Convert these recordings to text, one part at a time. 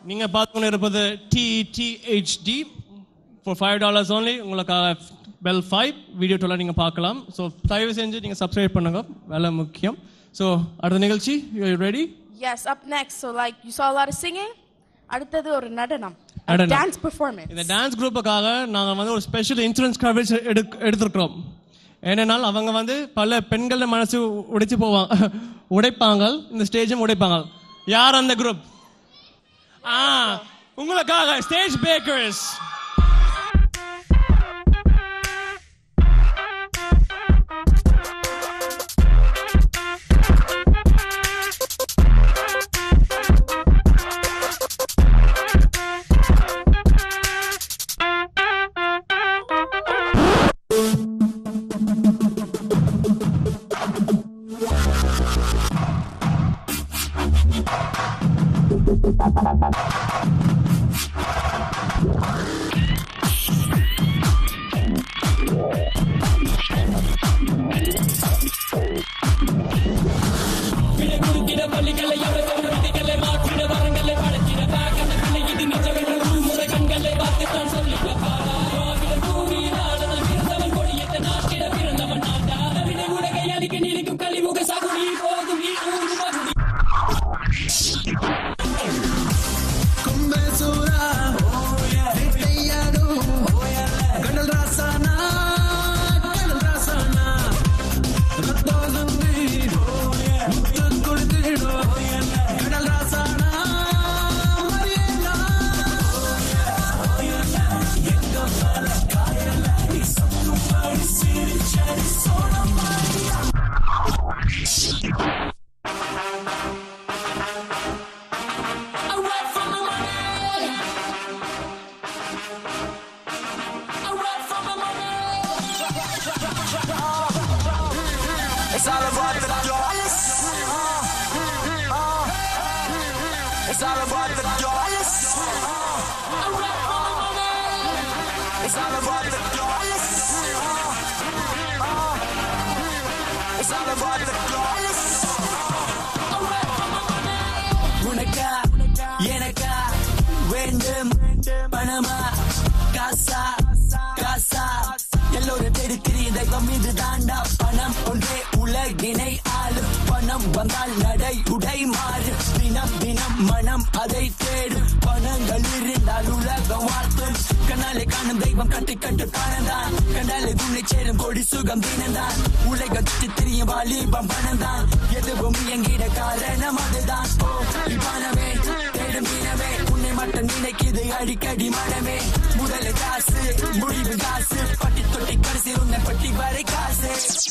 நீங்கள் பார்த்துக்கொண்டு இருப்பது டிடிஹெச்டி ஃபார் ஃபைவ் டாலர்ஸ் only உங்களுக்காக பெல் ஃபைவ் வீடியோ டோலாக நீங்கள் பார்க்கலாம் ஸோ தயவு செஞ்சு நீங்கள் சப்ஸ்கிரைப் பண்ணுங்க வேலை முக்கியம் ஸோ அடுத்த நிகழ்ச்சி you ready Yes, up next. So like you saw a lot of singing. அடுத்தது ஒரு நடனம். A நடனம். dance performance. இந்த டான்ஸ் குரூப்புக்காக நாங்கள் வந்து ஒரு ஸ்பெஷல் இன்சூரன்ஸ் கவரேஜ் எடு எடுத்திருக்கிறோம் ஏனென்றால் அவங்க வந்து பல பெண்கள மனசு உடைச்சு போவாங்க உடைப்பாங்க இந்த ஸ்டேஜும் உடைப்பாங்க யார் அந்த குரூப் ஆ உங்களுக்காக stage backers It's all about the dollars. It's all about the dollars. It's all about the dollars. It's all about the dollars. உனக்கா எனக்கா வேண்டும் பணமா காசா காசா எல்லோரும் தேடி திரிய தெய்வம் இது தாண்டா பணம் ஒன்றே உலகினை ஆளும் பணம் வந்தால் நடை உடை மாறு தினம் தினம் மனம் அதை தேடும் பணங்கள் இருந்தால் உலகம் வாழ்த்தும் கண்ணாலே காணும் தெய்வம் கட்டு கட்டு காணந்தான் கண்டாலே துணை சேரும் கொடி சுகம் தினந்தான் உலகம் சுற்றி திரியும் வாலிபம் பணம்தான் எதுவும் இயங்கிட காரணம் அதுதான் ஓ பணமே தேடும் இனமே உன்னை மட்டும் நினைக்குது அடிக்கடி மனமே முதல்ல காசு முடிவு காசு பட்டி தொட்டி கடைசி உன்னை பட்டி வரை காசு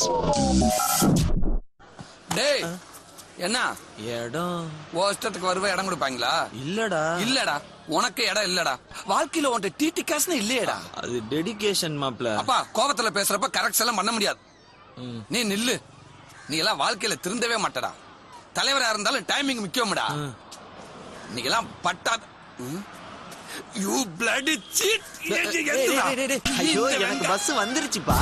டேய் என்ன இடம் ஓ இஷ்டத்துக்கு வருவ இடம் கொடுப்பாங்களா இல்லடா இல்லடா உனக்கு இடம் இல்லடா வாழ்க்கையில உன்கிட்ட டிடி காசுன்னு இல்லையேடா அது டெடிகேஷன் மாப்ள அப்பா கோபத்துல பேசுறப்ப கரெக்ட் எல்லாம் பண்ண முடியாது நீ நில்லு நீ எல்லாம் வாழ்க்கையில திருந்தவே மாட்டடா தலைவரா இருந்தாலும் டைமிங் முக்கியம்டா நீ எல்லாம் பட்டா யூ பிளட் சீட் ஐயோ எனக்கு பஸ் வந்துருச்சுப்பா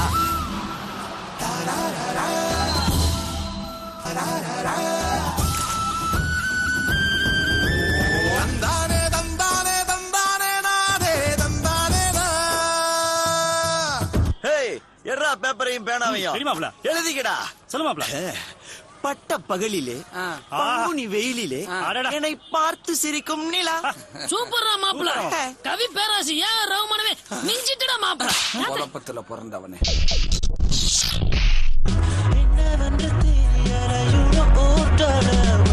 தந்தானே தந்தானே தந்தானே நாதே தந்தானே நா. ஹேய் எட்ரா பேப்பரையும் பேனாவையும் தெரியுமாப்ல எழுதிக்கடா சொல்லுமாப்ல பட்ட பகலிலே ஆ. பங்குனி வெயிலிலே அடடா. என்னை பார்த்து சிரிக்கும் நிலா சூப்பர்ரா மாப்பிள கவி பேராசி ஏன் ரகுமானவே மிஞ்சிட்டுடா மாப்பிள குழப்பத்துல பிறந்தவனே என்னவென்று தெரியலையுட ஓட்டல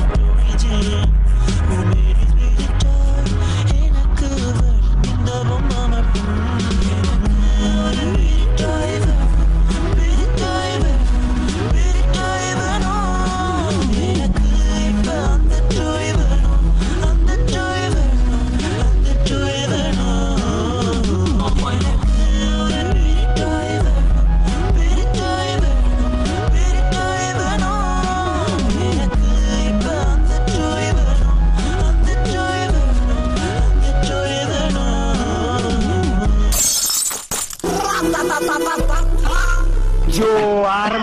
எனக்கு இந்த பொம்மை மட்டும் ஒரு விரிட்டாய் விரிட்டாய் விரிட்டாய் வேணும் எனக்கு இப்ப அந்த டோய் வேணும் அந்த டோய் வேணும் அந்த டோய் வேணும் எனக்கு ஒரு விரிட்டாய் வேணும் விரிட்டாய் வேணும் விரிட்டாய் வேணும் எனக்கு இப்ப அந்த டோய் வேணும் அந்த டோய் வேணும் அந்த டோய் வேணும் ஐயோ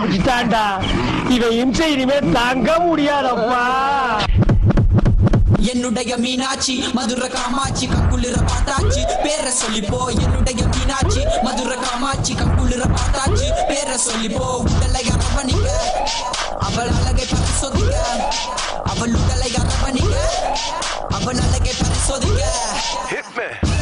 ஆரம்பிச்சுட்டான்டா இவன் இம்சை இனிமே தாங்க முடியாதப்பா என்னுடைய மீனாட்சி மதுரை காமாட்சி கக்குளிர பார்த்தாச்சு பேரை சொல்லி போ என்னுடைய மீனாட்சி மதுரை காமாட்சி கக்குளிர பார்த்தாச்சு பேரை சொல்லி போ உடலை அரவணிக்க அவள் அழகை பரிசோதிக்க அவள் உடலை அரவணிக்க அவள் அழகை பரிசோதிக்க Hit me.